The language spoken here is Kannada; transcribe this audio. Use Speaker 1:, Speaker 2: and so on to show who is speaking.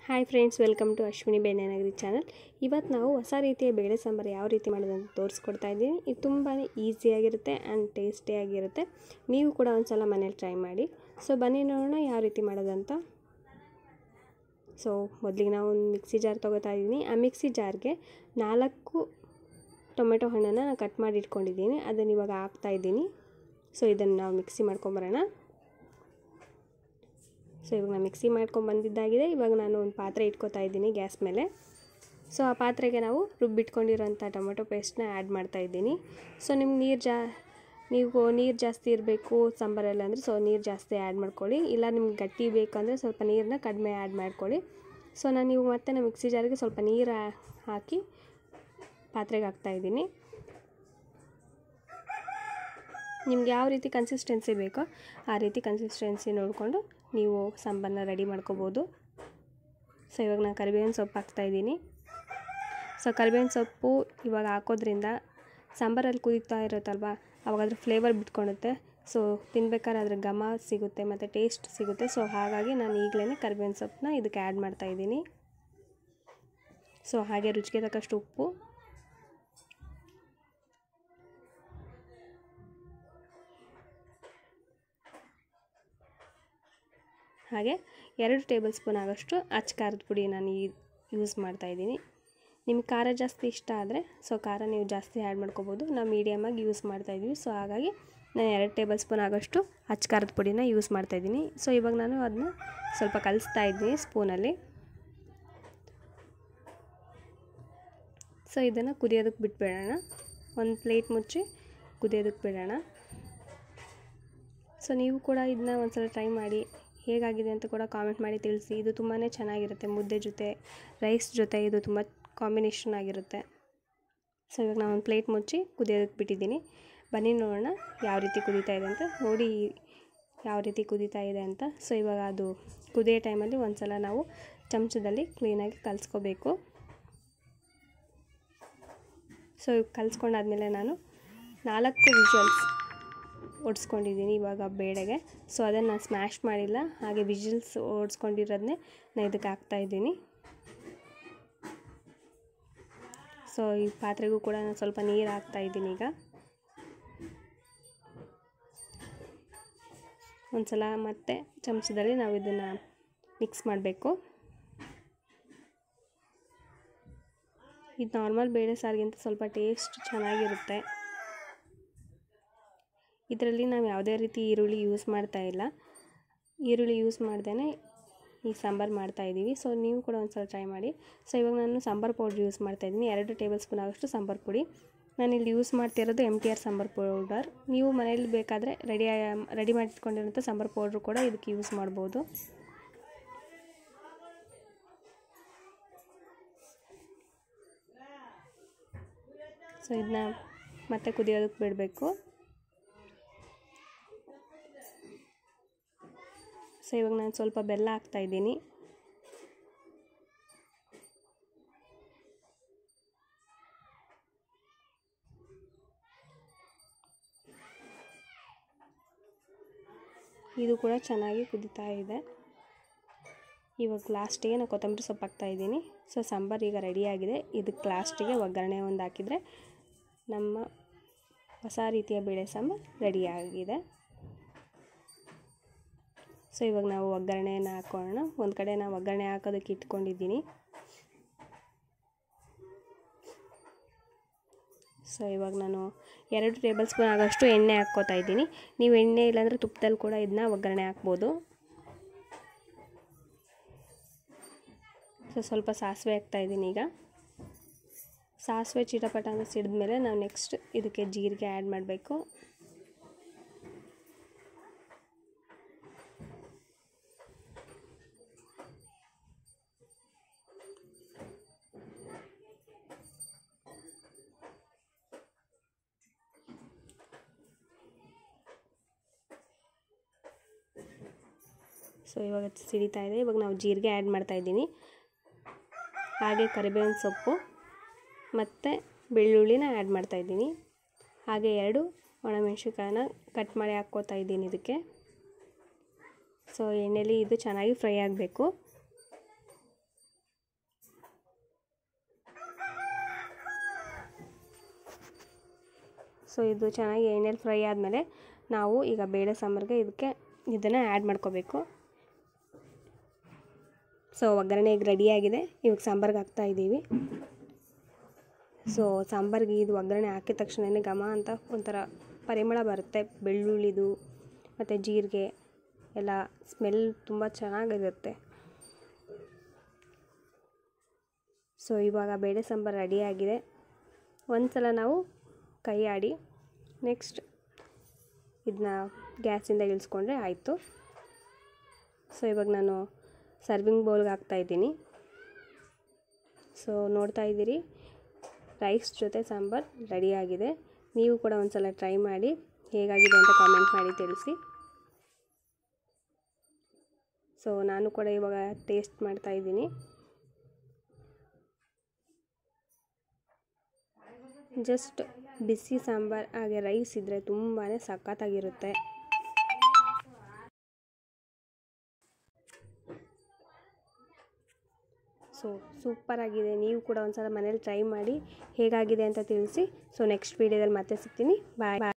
Speaker 1: hi friends welcome to Ashwini ಬೇನೆನಗರಿ ಚಾನಲ್ ಇವತ್ತು ನಾವು ಹೊಸ ರೀತಿಯ ಬೇಳೆ ಸಾಂಬಾರು ಯಾವ ರೀತಿ ಮಾಡೋದಂತ ತೋರಿಸ್ಕೊಡ್ತಾ ಇದ್ದೀನಿ ಇದು ತುಂಬಾ ಈಸಿಯಾಗಿರುತ್ತೆ ಆ್ಯಂಡ್ ಟೇಸ್ಟಿಯಾಗಿರುತ್ತೆ ನೀವು ಕೂಡ ಒಂದು ಸಲ ಮನೇಲಿ ಟ್ರೈ ಮಾಡಿ ಸೊ ಬನ್ನಿ ನೋಡೋಣ ಯಾವ ರೀತಿ ಮಾಡೋದಂತ ಸೊ ಮೊದಲಿಗೆ ನಾವು ಒಂದು ಮಿಕ್ಸಿ ಜಾರ್ ತೊಗೋತಾ ಇದ್ದೀನಿ ಆ ಮಿಕ್ಸಿ ಜಾರ್ಗೆ ನಾಲ್ಕು ಟೊಮೆಟೊ ಹಣ್ಣನ್ನು ನಾನು ಕಟ್ ಮಾಡಿ ಇಟ್ಕೊಂಡಿದ್ದೀನಿ ಅದನ್ನು ಇವಾಗ ಹಾಕ್ತಾ ಇದ್ದೀನಿ ಸೊ ಇದನ್ನು ನಾವು ಮಿಕ್ಸಿ ಮಾಡ್ಕೊಂಬರೋಣ ಸೊ ಇವಾಗ ನಾನು ಮಿಕ್ಸಿ ಮಾಡ್ಕೊಂಡು ಬಂದಿದ್ದಾಗಿದೆ ಇವಾಗ ನಾನು ಒಂದು ಪಾತ್ರೆ ಇಟ್ಕೊತಾ ಇದ್ದೀನಿ ಗ್ಯಾಸ್ ಮೇಲೆ ಸೊ ಆ ಪಾತ್ರೆಗೆ ನಾವು ರುಬ್ಬಿಟ್ಕೊಂಡಿರೋಂಥ ಟೊಮೆಟೊ ಪೇಸ್ಟ್ನ ಆ್ಯಡ್ ಮಾಡ್ತಾ ಇದ್ದೀನಿ ಸೊ ನಿಮ್ಗೆ ನೀರು ಜಾ ನೀವು ನೀರು ಜಾಸ್ತಿ ಇರಬೇಕು ಸಾಂಬಾರೆಲ್ಲ ಅಂದರೆ ಸೊ ನೀರು ಜಾಸ್ತಿ ಆ್ಯಡ್ ಮಾಡ್ಕೊಳ್ಳಿ ಇಲ್ಲ ನಿಮ್ಗೆ ಗಟ್ಟಿ ಬೇಕಂದರೆ ಸ್ವಲ್ಪ ನೀರನ್ನ ಕಡಿಮೆ ಆ್ಯಡ್ ಮಾಡ್ಕೊಳ್ಳಿ ಸೊ ನಾನು ನೀವು ಮತ್ತೆ ನಾನು ಮಿಕ್ಸಿ ಜಾರಿಗೆ ಸ್ವಲ್ಪ ನೀರು ಹಾಕಿ ಪಾತ್ರೆಗೆ ಹಾಕ್ತಾಯಿದ್ದೀನಿ ನಿಮ್ಗೆ ಯಾವ ರೀತಿ ಕನ್ಸಿಸ್ಟೆನ್ಸಿ ಬೇಕೋ ಆ ರೀತಿ ಕನ್ಸಿಸ್ಟೆನ್ಸಿ ನೋಡಿಕೊಂಡು ನೀವು ಸಾಂಬಾರನ್ನ ರೆಡಿ ಮಾಡ್ಕೋಬೋದು ಸೊ ಇವಾಗ ನಾನು ಕರಿಬೇವಿನ ಸೊಪ್ಪು ಹಾಕ್ತಾಯಿದ್ದೀನಿ ಸೊ ಕರಿಬೇವಿನ ಸೊಪ್ಪು ಇವಾಗ ಹಾಕೋದ್ರಿಂದ ಸಾಂಬಾರಲ್ಲಿ ಕುದೀತಾ ಇರುತ್ತಲ್ವ ಅವಾಗ ಅದ್ರ ಫ್ಲೇವರ್ ಬಿಟ್ಕೊಳುತ್ತೆ ಸೊ ತಿನ್ಬೇಕಾದ್ರೆ ಅದ್ರ ಘಮ ಸಿಗುತ್ತೆ ಮತ್ತು ಟೇಸ್ಟ್ ಸಿಗುತ್ತೆ ಸೊ ಹಾಗಾಗಿ ನಾನು ಈಗಲೇ ಕರಿಬೇವಿನ ಸೊಪ್ಪನ್ನ ಇದಕ್ಕೆ ಆ್ಯಡ್ ಮಾಡ್ತಾಯಿದ್ದೀನಿ ಸೊ ಹಾಗೆ ರುಚಿಗೆ ತಕ್ಕಷ್ಟು ಉಪ್ಪು ಹಾಗೆ ಎರಡು ಟೇಬಲ್ ಸ್ಪೂನ್ ಆಗೋಷ್ಟು ಅಚ್ಚ ಖಾರದ ಪುಡಿ ನಾನು ಯೂಸ್ ಮಾಡ್ತಾಯಿದ್ದೀನಿ ನಿಮಗೆ ಖಾರ ಜಾಸ್ತಿ ಇಷ್ಟ ಆದರೆ ಸೊ ಖಾರ ನೀವು ಜಾಸ್ತಿ ಆ್ಯಡ್ ಮಾಡ್ಕೋಬೋದು ನಾವು ಮೀಡಿಯಮಾಗಿ ಯೂಸ್ ಮಾಡ್ತಾಯಿದ್ವಿ ಸೊ ಹಾಗಾಗಿ ನಾನು ಎರಡು ಟೇಬಲ್ ಸ್ಪೂನ್ ಆಗೋಷ್ಟು ಅಚ್ಚ ಖಾರದ ಪುಡಿನ ಯೂಸ್ ಮಾಡ್ತಾಯಿದ್ದೀನಿ ಸೊ ಇವಾಗ ನಾನು ಅದನ್ನ ಸ್ವಲ್ಪ ಕಲಿಸ್ತಾ ಇದ್ದೀನಿ ಸ್ಪೂನಲ್ಲಿ ಸೊ ಇದನ್ನು ಕುದಿಯೋದಕ್ಕೆ ಬಿಟ್ಬಿಡೋಣ ಒಂದು ಪ್ಲೇಟ್ ಮುಚ್ಚಿ ಕುದಿಯೋದಕ್ಕೆ ಬಿಡೋಣ ಸೊ ನೀವು ಕೂಡ ಇದನ್ನ ಒಂದ್ಸಲ ಟ್ರೈ ಮಾಡಿ ಹೇಗಾಗಿದೆ ಅಂತ ಕೂಡ ಕಾಮೆಂಟ್ ಮಾಡಿ ತಿಳಿಸಿ ಇದು ತುಂಬಾ ಚೆನ್ನಾಗಿರುತ್ತೆ ಮುದ್ದೆ ಜೊತೆ ರೈಸ್ ಜೊತೆ ಇದು ತುಂಬ ಕಾಂಬಿನೇಷನ್ ಆಗಿರುತ್ತೆ ಸೊ ಇವಾಗ ನಾನು ಒಂದು ಪ್ಲೇಟ್ ಮುಚ್ಚಿ ಕುದಿಯೋದಕ್ಕೆ ಬಿಟ್ಟಿದ್ದೀನಿ ಬನ್ನಿ ನೋಡೋಣ ಯಾವ ರೀತಿ ಕುದೀತಾ ಇದೆ ಅಂತ ನೋಡಿ ಯಾವ ರೀತಿ ಕುದೀತಾ ಇದೆ ಅಂತ ಸೊ ಇವಾಗ ಅದು ಕುದಿಯೋ ಟೈಮಲ್ಲಿ ಒಂದು ಸಲ ನಾವು ಚಮಚದಲ್ಲಿ ಕ್ಲೀನಾಗಿ ಕಲಿಸ್ಕೋಬೇಕು ಸೊ ಕಲಿಸ್ಕೊಂಡಾದ್ಮೇಲೆ ನಾನು ನಾಲ್ಕು ವಿಜುವಲ್ಸ್ ಓಡಿಸ್ಕೊಂಡಿದ್ದೀನಿ ಇವಾಗ ಬೇಳೆಗೆ ಸೊ ಅದನ್ನು ನಾನು ಸ್ಮ್ಯಾಶ್ ಮಾಡಿಲ್ಲ ಹಾಗೆ ವಿಜಿಲ್ಸ್ ಓಡಿಸ್ಕೊಂಡಿರೋದನ್ನೇ ನಾನು ಇದಕ್ಕೆ ಹಾಕ್ತಾಯಿದ್ದೀನಿ ಸೊ ಈ ಪಾತ್ರೆಗೂ ಕೂಡ ನಾನು ಸ್ವಲ್ಪ ನೀರು ಹಾಕ್ತಾಯಿದ್ದೀನಿ ಈಗ ಒಂದು ಸಲ ಮತ್ತೆ ಚಮಚದಲ್ಲಿ ನಾವು ಇದನ್ನು ಮಿಕ್ಸ್ ಮಾಡಬೇಕು ಇದು ನಾರ್ಮಲ್ ಬೇಳೆ ಸಾರಿಗಿಂತ ಸ್ವಲ್ಪ ಟೇಸ್ಟ್ ಚೆನ್ನಾಗಿರುತ್ತೆ ಇದರಲ್ಲಿ ನಾವು ಯಾವುದೇ ರೀತಿ ಈರುಳ್ಳಿ ಯೂಸ್ ಮಾಡ್ತಾ ಇಲ್ಲ ಈರುಳ್ಳಿ ಯೂಸ್ ಮಾಡ್ದೇ ಈ ಸಾಂಬಾರು ಮಾಡ್ತಾಯಿದ್ದೀವಿ ಸೊ ನೀವು ಕೂಡ ಒಂದು ಸಲ ಟ್ರೈ ಮಾಡಿ ಸೊ ಇವಾಗ ನಾನು ಸಾಂಬಾರು ಪೌಡ್ರ್ ಯೂಸ್ ಮಾಡ್ತಾಯಿದ್ದೀನಿ ಎರಡು ಟೇಬಲ್ ಸ್ಪೂನ್ ಆಗೋಷ್ಟು ಸಾಂಬಾರು ಪುಡಿ ನಾನು ಇಲ್ಲಿ ಯೂಸ್ ಮಾಡ್ತಿರೋದು M T R sambar powder ನೀವು ಮನೇಲಿ ಬೇಕಾದರೆ ರೆಡಿ ರೆಡಿ ಮಾಡಿಟ್ಕೊಂಡಿರೋಂಥ ಸಾಂಬಾರು ಪೌಡ್ರು ಕೂಡ ಇದಕ್ಕೆ ಯೂಸ್ ಮಾಡ್ಬೋದು ಸೊ ಇದನ್ನ ಮತ್ತೆ ಕುದಿಯೋದಕ್ಕೆ ಬಿಡಬೇಕು ಸೊ ಇವಾಗ ನಾನು ಸ್ವಲ್ಪ ಬೆಲ್ಲ ಹಾಕ್ತಾಯಿದ್ದೀನಿ ಇದು ಕೂಡ ಚೆನ್ನಾಗಿ ಕುದೀತಾ ಇದೆ ಇವಾಗ ಲಾಸ್ಟಿಗೆ ನಾನು ಕೊತ್ತಂಬರಿ ಸೊಪ್ಪು ಹಾಕ್ತಾಯಿದ್ದೀನಿ ಸೊ ಸಾಂಬಾರು ಈಗ ರೆಡಿಯಾಗಿದೆ ಇದಕ್ಕೆ ಲಾಸ್ಟಿಗೆ ಒಗ್ಗರಣೆ ಒಂದು ಹಾಕಿದರೆ ನಮ್ಮ ಹೊಸ ರೀತಿಯ ಬೇಳೆ ಸಾಂಬಾರು ರೆಡಿಯಾಗಿದೆ ಸೊ ಇವಾಗ ನಾವು ಒಗ್ಗರಣೆಯನ್ನು ಹಾಕೋಣ ಒಂದು ಕಡೆ ನಾವು ಒಗ್ಗರಣೆ ಹಾಕೋದಕ್ಕೆ ಇಟ್ಕೊಂಡಿದ್ದೀನಿ ಸೊ ಇವಾಗ ನಾನು ಎರಡು ಟೇಬಲ್ ಸ್ಪೂನ್ ಆಗೋಷ್ಟು ಎಣ್ಣೆ ಹಾಕ್ಕೋತಾ ಇದ್ದೀನಿ ನೀವು ಎಣ್ಣೆ ಇಲ್ಲಾಂದರೆ ತುಪ್ಪದಲ್ಲಿ ಕೂಡ ಇದನ್ನ ಒಗ್ಗರಣೆ ಹಾಕ್ಬೋದು ಸೊ ಸ್ವಲ್ಪ ಸಾಸಿವೆ ಹಾಕ್ತಾಯಿದ್ದೀನಿ ಈಗ ಸಾಸಿವೆ ಚಿಟಪಟ ಅಂತ ಸಿಡಿದ ಮೇಲೆ ನಾವು ನೆಕ್ಸ್ಟ್ ಇದಕ್ಕೆ ಜೀರಿಗೆ ಆ್ಯಡ್ ಮಾಡಬೇಕು ಸೊ ಇವಾಗ ಸಿಡಿತಾ ಇದೆ ಇವಾಗ ನಾವು ಜೀರಿಗೆ ಆ್ಯಡ್ ಮಾಡ್ತಾಯಿದ್ದೀನಿ ಹಾಗೆ ಕರಿಬೇವಿನ ಸೊಪ್ಪು ಮತ್ತು ಬೆಳ್ಳುಳ್ಳಿನ ಆ್ಯಡ್ ಮಾಡ್ತಾಯಿದ್ದೀನಿ ಹಾಗೆ ಎರಡು ಒಣಮೆಣ್ಸಿನ್ಕಾಯನ್ನ ಕಟ್ ಮಾಡಿ ಹಾಕ್ಕೋತಾ ಇದ್ದೀನಿ ಇದಕ್ಕೆ ಸೊ ಎಣ್ಣೆಲಿ ಇದು ಚೆನ್ನಾಗಿ ಫ್ರೈ ಆಗಬೇಕು ಸೊ ಇದು ಚೆನ್ನಾಗಿ ಎಣ್ಣೆಲಿ ಫ್ರೈ ಆದಮೇಲೆ ನಾವು ಈಗ ಬೇಳೆ ಸಾಂಬಾರಿಗೆ ಇದಕ್ಕೆ ಇದನ್ನು ಆ್ಯಡ್ ಮಾಡ್ಕೋಬೇಕು ಸೊ ಒಗ್ಗರಣೆ ಈಗ ರೆಡಿಯಾಗಿದೆ ಇವಾಗ ಸಾಂಬಾರ್ಗೆ ಹಾಕ್ತಾ ಇದ್ದೀವಿ ಸೊ ಸಾಂಬಾರಿಗೆ ಇದು ಒಗ್ಗರಣೆ ಹಾಕಿದ ತಕ್ಷಣವೇ ಘಮ ಅಂತ ಒಂಥರ ಪರಿಮಳ ಬರುತ್ತೆ ಬೆಳ್ಳುಳ್ಳಿದು ಮತ್ತು ಜೀರಿಗೆ ಎಲ್ಲ ಸ್ಮೆಲ್ ತುಂಬ ಚೆನ್ನಾಗಿರುತ್ತೆ ಸೊ ಇವಾಗ ಬೇಳೆ ಸಾಂಬಾರು ರೆಡಿಯಾಗಿದೆ ಒಂದು ಸಲ ನಾವು ಕೈ ಆಡಿ ನೆಕ್ಸ್ಟ್ ಇದನ್ನ ಗ್ಯಾಸಿಂದ ಇಳಿಸ್ಕೊಂಡ್ರೆ ಆಯಿತು ಸೊ ಇವಾಗ ನಾನು ಸರ್ವಿಂಗ್ ಬೌಲ್ಗೆ ಹಾಕ್ತಾಯಿದ್ದೀನಿ ಸೊ ನೋಡ್ತಾ ಇದ್ದೀರಿ ರೈಸ್ ಜೊತೆ ಸಾಂಬಾರು ರೆಡಿಯಾಗಿದೆ ನೀವು ಕೂಡ ಒಂದು ಸಲ ಟ್ರೈ ಮಾಡಿ ಹೇಗಾಗಿದೆ ಅಂತ ಕಾಮೆಂಟ್ ಮಾಡಿ ತಿಳಿಸಿ ಸೊ ನಾನು ಕೂಡ ಇವಾಗ ಟೇಸ್ಟ್ ಮಾಡ್ತಾ ಇದ್ದೀನಿ ಜಸ್ಟ್ ಬಿಸಿ ಸಾಂಬಾರು ಹಾಗೆ ರೈಸ್ ಇದ್ದರೆ ತುಂಬಾ ಸಖತ್ತಾಗಿರುತ್ತೆ ಸೊ ಸೂಪರಾಗಿದೆ ನೀವು ಕೂಡ ಒಂದ್ಸಲ ಮನೇಲಿ ಟ್ರೈ ಮಾಡಿ ಹೇಗಾಗಿದೆ ಅಂತ ತಿಳಿಸಿ ಸೊ ನೆಕ್ಸ್ಟ್ ವೀಡಿಯೋದಲ್ಲಿ ಮತ್ತೆ ಸಿಗ್ತೀನಿ ಬಾಯ್ ಬಾಯ್